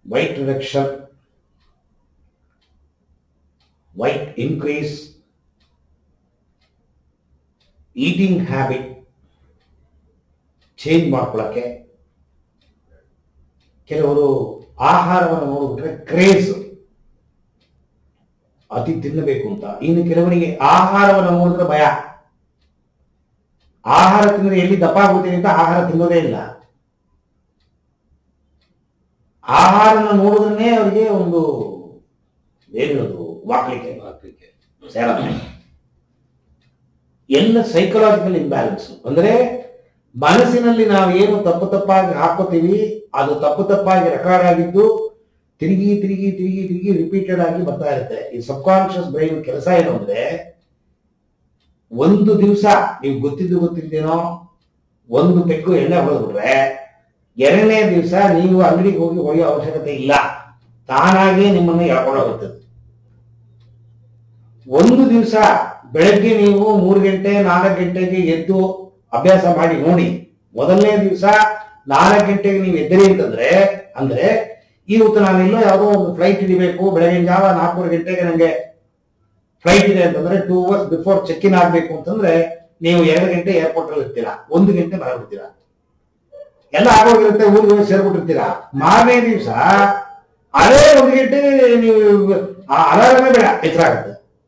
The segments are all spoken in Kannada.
weight reduction, weight increase, eating habit change ಮಾಡ್ಕೊಳ್ಳೋಕ್ಕೆ ಕೆಲವರು ಆಹಾರವನ್ನು ನೋಡಿಬಿಟ್ರೆ ಕ್ರೇಜ್ ಅತಿ ತಿನ್ನಬೇಕು ಅಂತ ಇನ್ನು ಕೆಲವರಿಗೆ ಆಹಾರವನ್ನು ನೋಡಿದ್ರೆ ಭಯ ಆಹಾರ ತಿಂದ್ರೆ ಎಲ್ಲಿ ದಪ್ಪ ಆಗುತ್ತೀನಿ ಅಂತ ಆಹಾರ ತಿನ್ನೋದೇ ಇಲ್ಲ ಆಹಾರನ ನೋಡಿದ್ರೆ ಅವರಿಗೆ ಒಂದು ಏನಿರೋದು ವಾಕ್ಲಿಕ್ಕೆ ಹಾಕ್ಲಿಕ್ಕೆ ಸೇರಲ್ಲ ಎಲ್ಲ ಸೈಕಲಾಜಿಕಲ್ ಇಂಬ್ಯಾಲೆನ್ಸ್ ಅಂದ್ರೆ ಮನಸ್ಸಿನಲ್ಲಿ ನಾವು ಏನು ತಪ್ಪು ತಪ್ಪಾಗಿ ಹಾಕೋತೀವಿ ಅದು ತಪ್ಪು ತಪ್ಪಾಗಿ ರೆಕಾರ್ಡ್ ಆಗಿದ್ದು ತಿರುಗಿ ತಿರುಗಿ ತಿರುಗಿ ತಿರುಗಿ ರಿಪೀಟೆಡ್ ಆಗಿ ಬರ್ತಾ ಇರುತ್ತೆ ಈ ಸಬ್ ಕಾನ್ಶಿಯಸ್ ಬ್ರೈನ್ ಕೆಲಸ ಏನು ಅಂದ್ರೆ ಒಂದು ದಿವಸ ನೀವು ಗೊತ್ತಿದ್ದು ಗೊತ್ತಿದ್ದೇನೋ ಒಂದು ಪೆಕ್ಕು ಎಣ್ಣೆ ಹೊಡೆದ್ಬಿಟ್ರೆ ಎರಡನೇ ದಿವಸ ನೀವು ಅಂಗಡಿಗೆ ಹೋಗಿ ಹೊಡೆಯೋ ಅವಶ್ಯಕತೆ ಇಲ್ಲ ತಾನಾಗಿ ನಿಮ್ಮನ್ನು ಎಳ್ಕೊಂಡು ಹೋಗುತ್ತೆ ಒಂದು ದಿವಸ ಬೆಳಗ್ಗೆ ನೀವು ಮೂರು ಗಂಟೆ ನಾಲ್ಕು ಗಂಟೆಗೆ ಎದ್ದು ಅಭ್ಯಾಸ ಮಾಡಿ ನೋಡಿ ಮೊದಲನೇ ದಿವಸ ನಾಲ್ಕು ಗಂಟೆಗೆ ನೀವು ಎದ್ದರಿ ಅಂತಂದ್ರೆ ಅಂದ್ರೆ ಇವತ್ತು ನಾನೆಲ್ಲೋ ಯಾವುದೋ ಒಂದು ಫ್ಲೈಟ್ ಹಿಡಿಬೇಕು ಬೆಳಗಿನ ಜಾವ ನಾಲ್ಕೂವರೆ ಗಂಟೆಗೆ ನನಗೆ ಫ್ಲೈಟ್ ಇದೆ ಅಂತಂದ್ರೆ two hours before check in ಆಗ್ಬೇಕು ಅಂತಂದ್ರೆ ನೀವು ಎರಡು ಗಂಟೆ ಏರ್ಪೋರ್ಟ್ ಅಲ್ಲಿ ಇರ್ತೀರಾ ಒಂದು ಗಂಟೆ ಮರಬಿಡ್ತೀರಾ ಎಲ್ಲ ಆಗೋಗಿರುತ್ತೆ ಊರಿಗೆ ಹೋಗಿ ಸೇರ್ಬಿಟ್ಟಿರ್ತೀರಾ ಮಾರನೇ ದಿವಸ ಅದೇ ಒಂದು ಗಂಟೆ ನೀವು ಅಲಾರಮೇ ಬೇಡ ಎಚ್ಚರಾಗುತ್ತೆ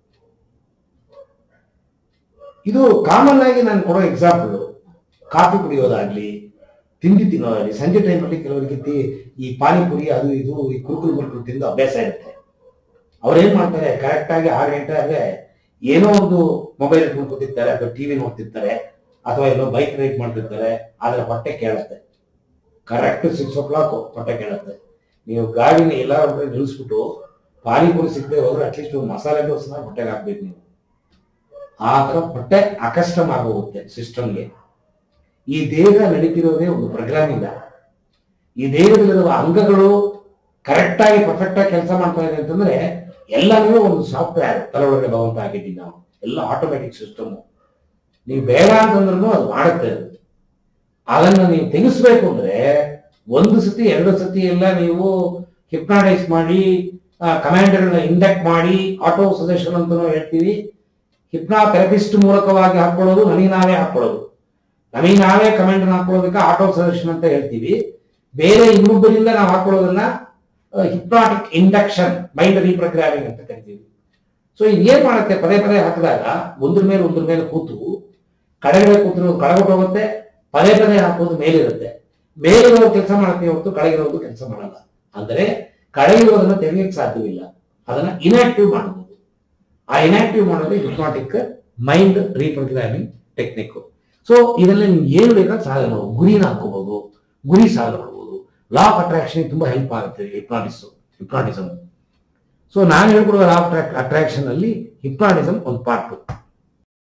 ಇದು ಕಾಮನ್ ಆಗಿ ನಾನು ಕೊಡೋ ಎಕ್ಸಾಂಪಲ್ ಕಾಫಿ ಕುಡಿಯೋದಾಗ್ಲಿ ತಿಂಡಿ ತಿನ್ನೋದಾಗ್ಲಿ ಸಂಜೆ ಟೈಮಲ್ಲಿ ಕೆಲವರಿಗೆ ತಿ- ಈ ಪಾನಿಪುರಿ ಅದು ಇದು ಈ ಕುರುಕುರು ಮುರುಕುರು ತಿಂದು ಅಭ್ಯಾಸ ಇರುತ್ತೆ ಅವ್ರೇನ್ ಮಾಡ್ತಾರೆ ಕರೆಕ್ಟ್ ಆಗಿ ಆರು ಗಂಟೆ ಆದ್ರೆ ಏನೋ ಒಂದು ಮೊಬೈಲ್ ಇಟ್ಕೊಂಡು ಕೂತಿರ್ತಾರೆ ಅಥವಾ ಟಿವಿ ನೋಡ್ತಿರ್ತಾರೆ ಅಥವಾ ಎಲ್ಲೋ ಬೈಕ್ ರೈಡ್ ಮಾಡ್ತಿರ್ತಾರೆ ಆದ್ರೆ ಹೊಟ್ಟೆ ಕೇಳುತ್ತೆ ಕರೆಕ್ಟ್ ಸಿಕ್ಸ್ ಓ ಕ್ಲಾಕ್ ಹೊಟ್ಟೆ ಕೇಳುತ್ತೆ ನೀವು ಗಾಡಿನ ಎಲ್ಲ ಕಡೆ ನಿಲ್ಲಿಸ್ಬಿಟ್ಟು ಪಾನಿಪುರಿ ಸಿಕ್ಕದೆ ಹೋದ್ರೆ ಅಟ್ಲೀಸ್ಟ್ ಒಂದು ಮಸಾಲೆ ದೋಸೆನ ಹೊಟ್ಟೆಗೆ ಹಾಕ್ಬೇಕು ನೀವು ಆ ಥರ ಹೊಟ್ಟೆ ಅಕಸ್ಟಮ್ ಆಗೋಗುತ್ತೆ ಸಿಸ್ಟಮ್ಗೆ ಈ ದೇಹ ನಡೀತಿರೋದೇ ಒಂದು ಪ್ರೋಗ್ರಾಮಿಂದ ಈ ದೇಹದಲ್ಲಿರುವ ಅಂಗಗಳು ಕರೆಕ್ಟ್ ಆಗಿ ಪರ್ಫೆಕ್ಟ್ ಆಗಿ ಕೆಲಸ ಮಾಡ್ತಾ ಇದೆ ಅಂತಂದ್ರೆ ಎಲ್ಲನೂ ಒಂದು ಸಾಫ್ಟ್ವೇರ್ ತಲೆಯೊಳಗೆ ಭಗವಂತ ಹಾಕಿದ್ದೀವಿ ನಾವು ಎಲ್ಲ ಆಟೋಮೆಟಿಕ್ ಸಿಸ್ಟಮ್ ನೀವು ಬೇಡ ಅಂತಂದ್ರೂ ಅದು ಮಾಡುತ್ತೆ ಅದು. ಅದನ್ನ ನೀವು ತೆಗೆಸ್ಬೇಕು ಅಂದ್ರೆ ಒಂದು ಸತಿ ಎರಡು ಸತಿ ಎಲ್ಲ ನೀವು ಹಿಪ್ನಾಟೈಸ್ ಮಾಡಿ ಕಮಾಂಡರ್ನ ಇಂಡಕ್ಟ್ ಮಾಡಿ ಆಟೋ ಸಜೆಷನ್ ಅಂತಾನು ಹೇಳ್ತೀವಿ ಹಿಪ್ನಾ ಥೆರಪಿಸ್ಟ್ ಮೂಲಕವಾಗಿ ಹಾಕೊಳ್ಳೋದು ನನಗೆ ನಾವೇ ಹಾಕೊಳ್ಳೋದು ನಮಗೆ ನಾವೇ ಕಮೆಂಟ್ ಹಾಕೊಳ್ಳೋದಕ್ಕೆ ಆಟೋ ಸಜೆಷನ್ ಅಂತ ಹೇಳ್ತೀವಿ ಬೇರೆ ಇನ್ನೊಬ್ಬರಿಂದ ನಾವು ಹಾಕೊಳ್ಳೋದನ್ನ ಹಿಪ್ನಾಟಿಕ್ ಇಂಡಕ್ಷನ್ ಮೈಂಡ್ ರೀಪ್ರೋಗ್ರಾಮಿಂಗ್ ಅಂತ ಕರಿತೀವಿ ಸೊ ಏನ್ ಮಾಡುತ್ತೆ ಪದೇ ಪದೇ ಹಾಕಿದಾಗ ಒಂದ್ರ ಮೇಲೆ ಒಂದ್ರ ಮೇಲೆ ಕೂತು ಕಡೆಗಡೆ ಕೂತಿರೋದು ಹೋಗುತ್ತೆ ಪದೇ ಪದೇ ಹಾಕೋದು ಮೇಲಿರುತ್ತೆ ಮೇಲಿರೋದು ಕೆಲಸ ಮಾಡುತ್ತೆ ಹೊರತು ಕೆಳಗಿರೋದು ಕೆಲಸ ಮಾಡಲ್ಲ ಅಂದರೆ ಕೆಳಗಿರೋದನ್ನ ತೆಗೆಯಕ್ಕೆ ಸಾಧ್ಯವಿಲ್ಲ ಅದನ್ನ ಇನ್ಆಕ್ಟಿವ್ ಮಾಡಬಹುದು ಆ ಇನ್ಆಕ್ಟಿವ್ ಮಾಡೋದು hypnotic mind reprogramming technique so ಇದರಲ್ಲಿ ನೀವು ಏನು ಬೇಕಾದ್ರೆ ಸಾಧನೆ ಮಾಡ್ಬೋದು ಗುರಿನ ಹಾಕೋಬಹುದು ಗುರಿ ಸಾಧನೆ ಮಾಡ್ಬೋದು ಲಾ ಆಫ್ ಅಟ್ರಾಕ್ಷನ್ ತುಂಬಾ ಹೆಲ್ಪ್ ಆಗುತ್ತೆ ಹಿಪ್ನಾಟಿಸ್ ಹಿಪ್ನಾಟಿಸಮ್ ಸೊ ನಾನು ಹೇಳ್ಕೊಡುವ ಲಾ ಆಫ್ ಅಟ್ರಾಕ್ಷನ್ ಅಲ್ಲಿ ಹಿಪ್ನಾಟಿಸಮ್ ಒಂದು ಪಾರ್ಟ್